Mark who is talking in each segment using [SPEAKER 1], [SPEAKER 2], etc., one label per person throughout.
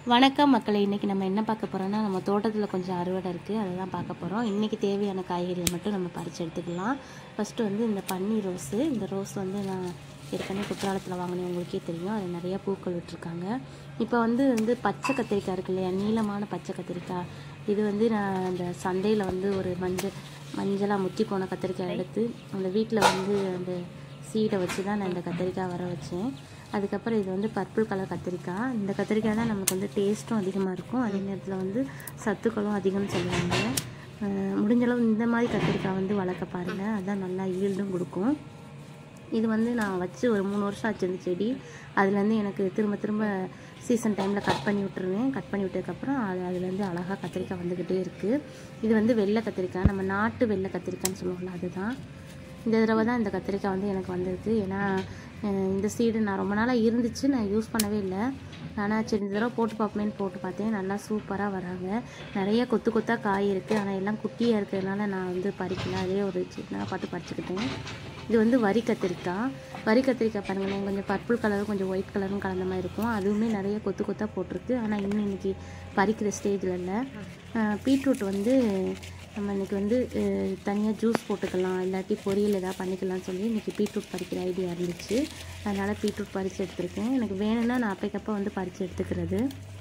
[SPEAKER 1] வணக்கம் மக்களை இன்றைக்கி நம்ம என்ன பார்க்க போகிறோம்னா நம்ம தோட்டத்தில் கொஞ்சம் அறுவடை இருக்குது அதை தான் பார்க்க போகிறோம் இன்றைக்கி தேவையான காய்கறிகள் மட்டும் நம்ம பறித்து எடுத்துக்கலாம் ஃபஸ்ட்டு வந்து இந்த பன்னீர் ரோஸு இந்த ரோஸ் வந்து நான் ஏற்கனவே குற்றாலத்தில் வாங்கினேன் உங்களுக்கே தெரியும் அது நிறையா பூக்கள் விட்டுருக்காங்க இப்போ வந்து வந்து பச்சை கத்திரிக்காய் இருக்கு இல்லையா நீளமான பச்சை கத்திரிக்காய் இது வந்து நான் அந்த சந்தையில் வந்து ஒரு மஞ்சள் மஞ்சளாக முத்தி போன கத்திரிக்காய் எடுத்து அந்த வீட்டில் வந்து அந்த சீடை வச்சு தான் நான் இந்த கத்திரிக்காய் வர வச்சேன் அதுக்கப்புறம் இது வந்து பர்பிள் கலர் கத்திரிக்காய் இந்த கத்திரிக்காய் தான் நமக்கு வந்து டேஸ்ட்டும் அதிகமாக இருக்கும் அதே நேரத்தில் வந்து சத்துக்களும் அதிகம்னு சொல்லுவாங்க அஹ் முடிஞ்ச அளவு இந்த மாதிரி கத்திரிக்காய் வந்து வளர்க்க பாருங்கள் அதான் நல்லா ஈல்டும் கொடுக்கும் இது வந்து நான் வச்சு ஒரு மூணு வருஷம் ஆச்சு இந்த செடி அதுலேருந்து எனக்கு திரும்ப திரும்ப சீசன் டைமில் கட் பண்ணி விட்டுருவேன் கட் பண்ணி விட்டதுக்கப்புறம் அது அதுலேருந்து அழகாக கத்திரிக்காய் வந்துக்கிட்டே இருக்குது இது வந்து வெள்ளை கத்திரிக்காய் நம்ம நாட்டு வெள்ளை கத்திரிக்காய்ன்னு சொல்லுவோம்ல அதுதான் இந்த தடவை தான் இந்த கத்திரிக்காய் வந்து எனக்கு வந்திருக்கு ஏன்னா அஹ் இந்த சீடு நான் ரொம்ப நாளாக இருந்துச்சு நான் யூஸ் பண்ணவே இல்லை ஆனால் சரி இந்த தடவை போட்டு பார்ப்போமேன்னு போட்டு பார்த்தேன் நல்லா சூப்பராக வராங்க நிறைய கொத்து கொத்தாக காய் இருக்குது ஆனால் எல்லாம் குட்டியாக இருக்கிறதுனால நான் வந்து பறிக்கல அதே ஒரு சின்ன பார்த்து பறிச்சுக்கிட்டேன் இது வந்து வரி கத்திரிக்காய் வரி கத்திரிக்காய் பாருங்களேன் கொஞ்சம் பர்பிள் கலரும் கொஞ்சம் ஒயிட் கலரும் கலந்த மாதிரி இருக்கும் அதுவுமே நிறைய கொத்து கொத்தாக போட்டிருக்கு ஆனால் இன்னும் இன்னைக்கு பறிக்கிற ஸ்டேஜில் இல்லை பீட்ரூட் வந்து நம்ம இன்னைக்கு வந்து தனியாக ஜூஸ் போட்டுக்கலாம் இல்லாட்டி பொரியல் எதாவது பண்ணிக்கலாம்னு சொல்லி இன்றைக்கி பீட்ரூட் பறிக்கிற ஐடியா இருந்துச்சு அதனால் பீட்ரூட் பறித்து எடுத்திருக்கேன் எனக்கு வேணும்னா நான் அப்பைக்கப்போ வந்து பறித்து எடுத்துக்கிறது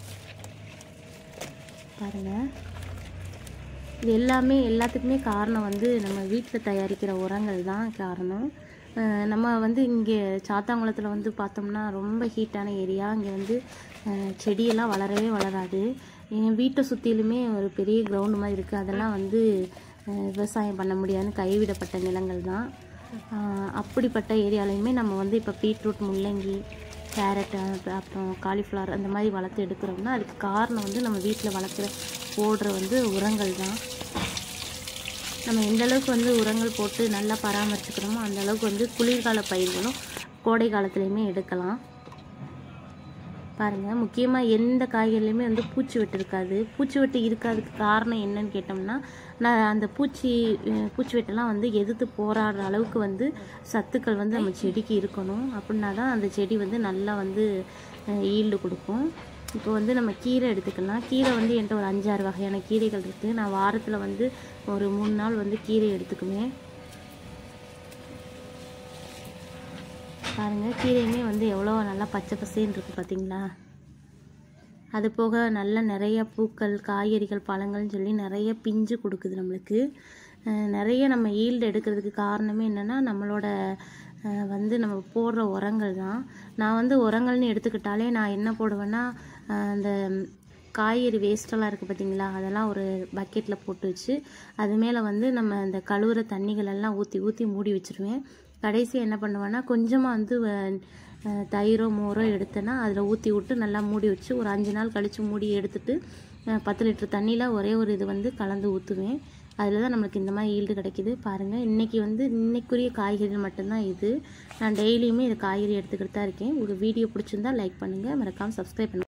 [SPEAKER 1] பாருங்கள் இது எல்லாமே எல்லாத்துக்குமே காரணம் வந்து நம்ம வீட்டில் தயாரிக்கிற உரங்கள் தான் காரணம் அஹ் நம்ம வந்து இங்கே சாத்தாங்குளத்தில் வந்து பார்த்தோம்னா ரொம்ப ஹீட்டான ஏரியா இங்கே வந்து அஹ் செடியெல்லாம் வளரவே வளராது என் வீட்டை சுற்றிலுமே ஒரு பெரிய கிரவுண்டு மாதிரி இருக்குது அதெல்லாம் வந்து அஹ் விவசாயம் பண்ண முடியாதுன்னு கைவிடப்பட்ட நிலங்கள் தான் அஹ் அப்படிப்பட்ட ஏரியாலையுமே நம்ம வந்து இப்போ பீட்ரூட் முள்ளங்கி கேரட் அப்புறம் காலிஃப்ளவர் அந்த மாதிரி வளர்த்து எடுக்கிறோம்னா அதுக்கு காரணம் வந்து நம்ம வீட்டில் வளர்க்குற போடுற வந்து உரங்கள் தான் நம்ம எந்த அளவுக்கு வந்து உரங்கள் போட்டு நல்லா பராமரிச்சுக்கிறோமோ அந்த அளவுக்கு வந்து குளிர்கால பயிர்களும் கோடை காலத்துலேயுமே எடுக்கலாம் பாருங்கள் முக்கியமாக எந்த காய்கறிலையுமே வந்து பூச்சி வெட்டு இருக்காது பூச்சி வெட்டு இருக்காதுக்கு காரணம் என்னன்னு கேட்டோம்னா நான் அந்த பூச்சி அஹ் பூச்சி வெட்டெல்லாம் வந்து எதிர்த்து போராடுற அளவுக்கு வந்து சத்துக்கள் வந்து நம்ம செடிக்கு இருக்கணும் அப்படின்னா தான் அந்த செடி வந்து நல்லா வந்து ஈல்டு கொடுக்கும் இப்போ வந்து நம்ம கீரை எடுத்துக்கலாம் கீரை வந்து என்கிட்ட ஒரு அஞ்சாறு வகையான கீரைகள் இருக்குது நான் வாரத்தில் வந்து ஒரு மூணு நாள் வந்து கீரை எடுத்துக்குவேன் பாருங்கள் கீரையுமே வந்து எவ்வளோ நல்லா பச்சை பசேன்னு இருக்குது பார்த்தீங்களா அது போக நல்ல நிறைய பூக்கள் காய்கறிகள் பழங்கள்னு சொல்லி நிறைய பிஞ்சு கொடுக்குது நம்மளுக்கு அஹ் நிறைய நம்ம ஈல்டு எடுக்கிறதுக்கு காரணமே என்னென்னா நம்மளோட அஹ் வந்து நம்ம போடுற உரங்கள் தான் நான் வந்து உரங்கள்னு எடுத்துக்கிட்டாலே நான் என்ன போடுவேன்னா அஹ் அந்த காய்கறி வேஸ்ட்டெல்லாம் இருக்குது பார்த்தீங்களா அதெல்லாம் ஒரு பக்கெட்டில் போட்டு வச்சு அது மேலே வந்து நம்ம இந்த கழுவுற தண்ணிகள் எல்லாம் ஊற்றி ஊற்றி மூடி வச்சுருவேன் கடைசி என்ன பண்ணுவேன்னா கொஞ்சமாக வந்து வ- அஹ் தயிரோ மோரோ எடுத்தேன்னா அதில் ஊற்றி விட்டு நல்லா மூடி வச்சு ஒரு அஞ்சு நாள் கழித்து மூடி எடுத்துட்டு அஹ் பத்து லிட்டர் தண்ணியில் ஒரே ஒரு இது வந்து கலந்து ஊற்றுவேன் அதில் தான் நம்மளுக்கு இந்த மாதிரி ஈல்டு கிடைக்கிது பாருங்கள் இன்றைக்கி வந்து இன்னைக்குரிய காய்கறிகள் மட்டும்தான் இது நான் டெய்லியுமே இது காய்கறி எடுத்துக்கிட்டு தான் இருக்கேன் உங்களுக்கு வீடியோ பிடிச்சிருந்தா லைக் பண்ணுங்கள் மறக்காமல் சப்ஸ்கிரைப் பண்ணுங்கள்